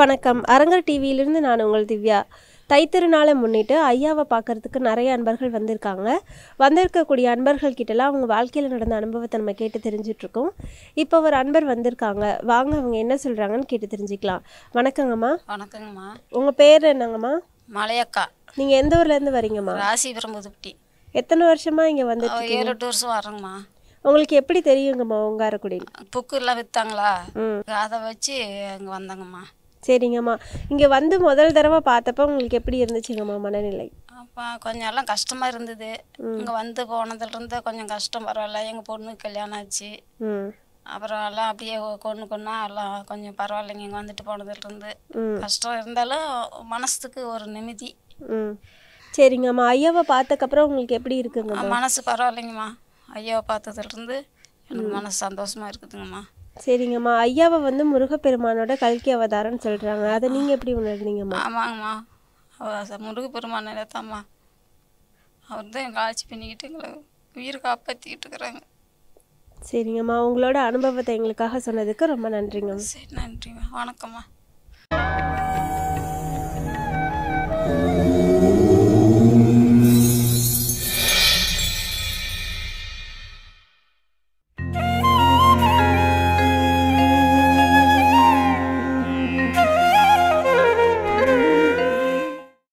வணக்கம் அரங்கர் டிவியிலிருந்து நான் உங்கள் திவ்யா தைத்திருநாளை முன்னிட்டு ஐயாவை பார்க்கறதுக்கு நிறைய அன்பர்கள் வந்திருக்காங்க வந்திருக்கக்கூடிய அன்பர்கள் கிட்டலாம் அவங்க வாழ்க்கையில் நடந்த அனுபவத்தை நம்ம கேட்டு தெரிஞ்சுட்டு இருக்கோம் இப்போ ஒரு அன்பர் வந்திருக்காங்க வாங்க அவங்க என்ன சொல்கிறாங்கன்னு கேட்டு தெரிஞ்சுக்கலாம் வணக்கங்கம்மா வணக்கங்கம்மா உங்கள் பேர் என்னங்கம்மா மலையக்கா நீங்கள் எந்த ஊர்லேருந்து வரீங்கம்மா ராசிபுரம் புதுப்பட்டி எத்தனை வருஷமாக இங்கே வந்துட்டு அவ ஏழு எட்டு வருஷம் வரேங்கம்மா உங்களுக்கு எப்படி தெரியுங்கம்மா உங்காரக்குடியில் புக்கு எல்லாம் விற்றாங்களா ம் அதை வச்சு அங்கே வந்தாங்கம்மா சரிங்கம்மா இங்கே வந்து முதல் தடவை பார்த்தப்ப உங்களுக்கு எப்படி இருந்துச்சுங்கம்மா மனநிலை அப்போ கொஞ்சம் எல்லாம் கஷ்டமாக இருந்தது இங்கே வந்து போனதுலேருந்து கொஞ்சம் கஷ்டம் பரவாயில்ல எங்கள் பொண்ணுக்கு கல்யாணம் ஆச்சு ம் அப்புறம் எல்லாம் அப்படியே கொண்டு கொண்டா எல்லாம் கொஞ்சம் பரவாயில்லைங்க இங்கே வந்துட்டு போனதுலேருந்து ம். கஷ்டம் இருந்தாலும் மனசுக்கு ஒரு நிம்மதி ம் சரிங்கம்மா ஐயாவை பார்த்தக்கப்புறம் உங்களுக்கு எப்படி இருக்குங்கம்மா மனசு பரவாயில்லைங்கம்மா ஐயாவை பார்த்ததுலேருந்து எனக்கு மனசு சந்தோஷமாக இருக்குதுங்கம்மா சரிங்கம்மா ஐயாவை வந்து முருகப்பெருமானோட கல்கி அவதாரம்னு சொல்கிறாங்க அதை நீங்கள் எப்படி உணர்ந்தீங்கம்மா ஆமாங்கம்மா அவர் முருகப்பெருமான் தாம்மா அவர் தான் எங்களை ஆட்சி பண்ணிக்கிட்டு எங்களை உயிரை காப்பாற்றிக்கிட்டு இருக்கிறாங்க சரிங்கம்மா உங்களோட அனுபவத்தை எங்களுக்காக சொன்னதுக்கு ரொம்ப நன்றிங்கம்மா சரி நன்றிம்மா வணக்கம்மா